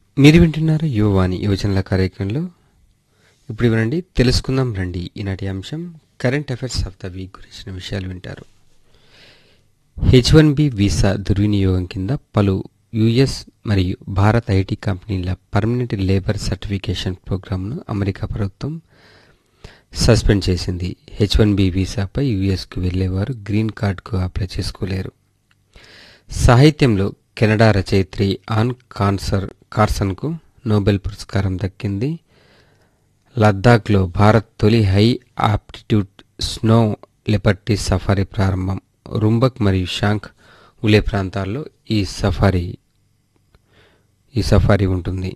మీరు వింటున్నారు యువవాణి యువజనుల కార్యక్రమంలో ఇప్పుడు వినండి తెలుసుకుందాం రండి ఈనాటి అంశం current affairs of the week గురించిన విషయాలు వింటారు హెచ్ వన్ బి వీసా దుర్వినియోగం కింద పలు యుఎస్ మరియు భారత్ ఐటీ కంపెనీల పర్మనెంట్ లేబర్ సర్టిఫికేషన్ ప్రోగ్రామ్ను అమెరికా ప్రభుత్వం సస్పెండ్ చేసింది హెచ్ వన్ బి వీసాపై యుఎస్కు వెళ్లేవారు గ్రీన్ కార్డుకు అప్లై చేసుకోలేరు సాహిత్యంలో కెనడా రచయిత్రి ఆన్ కాన్సర్ కార్సన్కు నోబెల్ పురస్కారం దక్కింది లద్దాఖ్లో భారత్ తొలి high altitude snow leopard safari ప్రారంభం రుంబక్ మరియు షాంక్ ఉలే ప్రాంతాల్లో ఈ సఫారీ ఈ సఫారీ ఉంటుంది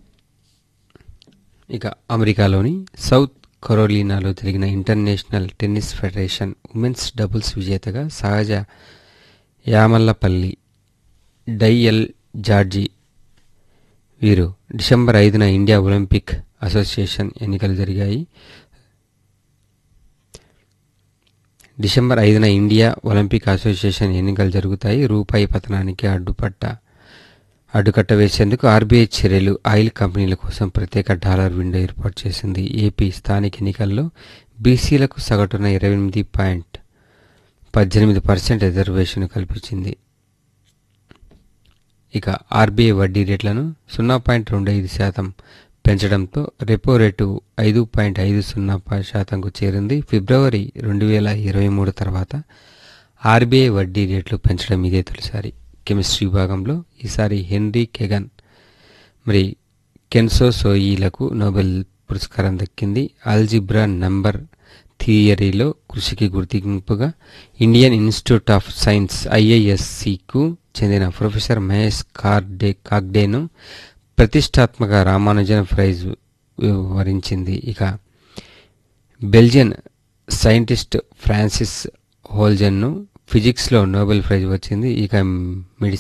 ఇక అమెరికాలోని సౌత్ కరోలినాలో జరిగిన international tennis federation women's doubles విజేతగా సహజ యామల్లపల్లి డైఎల్ జార్జి వీరు డిసెంబర్ ఐదున ఇండియా ఒలింపిక్ అసోసియేషన్ ఎన్నికలు జరిగాయి డిసెంబర్ ఐదున ఇండియా ఒలింపిక్ అసోసియేషన్ ఎన్నికలు జరుగుతాయి రూపాయి పతనానికి అడ్డుపట్ట అడ్డుకట్ట వేసేందుకు ఆర్బీఐ చర్యలు ఆయిల్ కంపెనీల కోసం ప్రత్యేక డాలర్ విండో ఏర్పాటు చేసింది ఏపీ స్థానిక ఎన్నికల్లో బీసీలకు సగటున ఇరవై ఎనిమిది పాయింట్ పద్దెనిమిది పర్సెంట్ రిజర్వేషన్ కల్పించింది ఇక ఆర్బీఐ వడ్డీ రేట్లను సున్నా పాయింట్ రెండు ఐదు శాతం పెంచడంతో రెపో రేటు ఐదు పాయింట్ ఐదు సున్నా ప- శాతంకు చేరింది ఫిబ్రవరి రెండు వేల ఇరవై మూడు తర్వాత ఆర్బీఐ వడ్డీ రేట్లు పెంచడం ఇదే తొలిసారి కెమిస్ట్రీ విభాగంలో ఈసారి హెన్రీ కెగన్ మరి కెన్సో సోయీలకు నోబెల్ పురస్కారం దక్కింది ఆల్జిబ్రా నంబర్ థియరీలో కృషికి గుర్తింపుగా ఇండియన్ ఇన్స్టిట్యూట్ ఆఫ్ సైన్స్ ఐఐఎస్సికు చెందిన ప్రొఫెసర్ మహేష్ కార్డే కాగ్డేను ప్రతిష్టాత్మక రామానుజన్ ప్రైజ్ వరించింది ఇక బెల్జియన్ సైంటిస్ట్ ఫ్రాన్సిస్ హోల్జన్ను ఫిజిక్స్లో నోబెల్ ప్రైజ్ వచ్చింది ఇక మెడిసిన్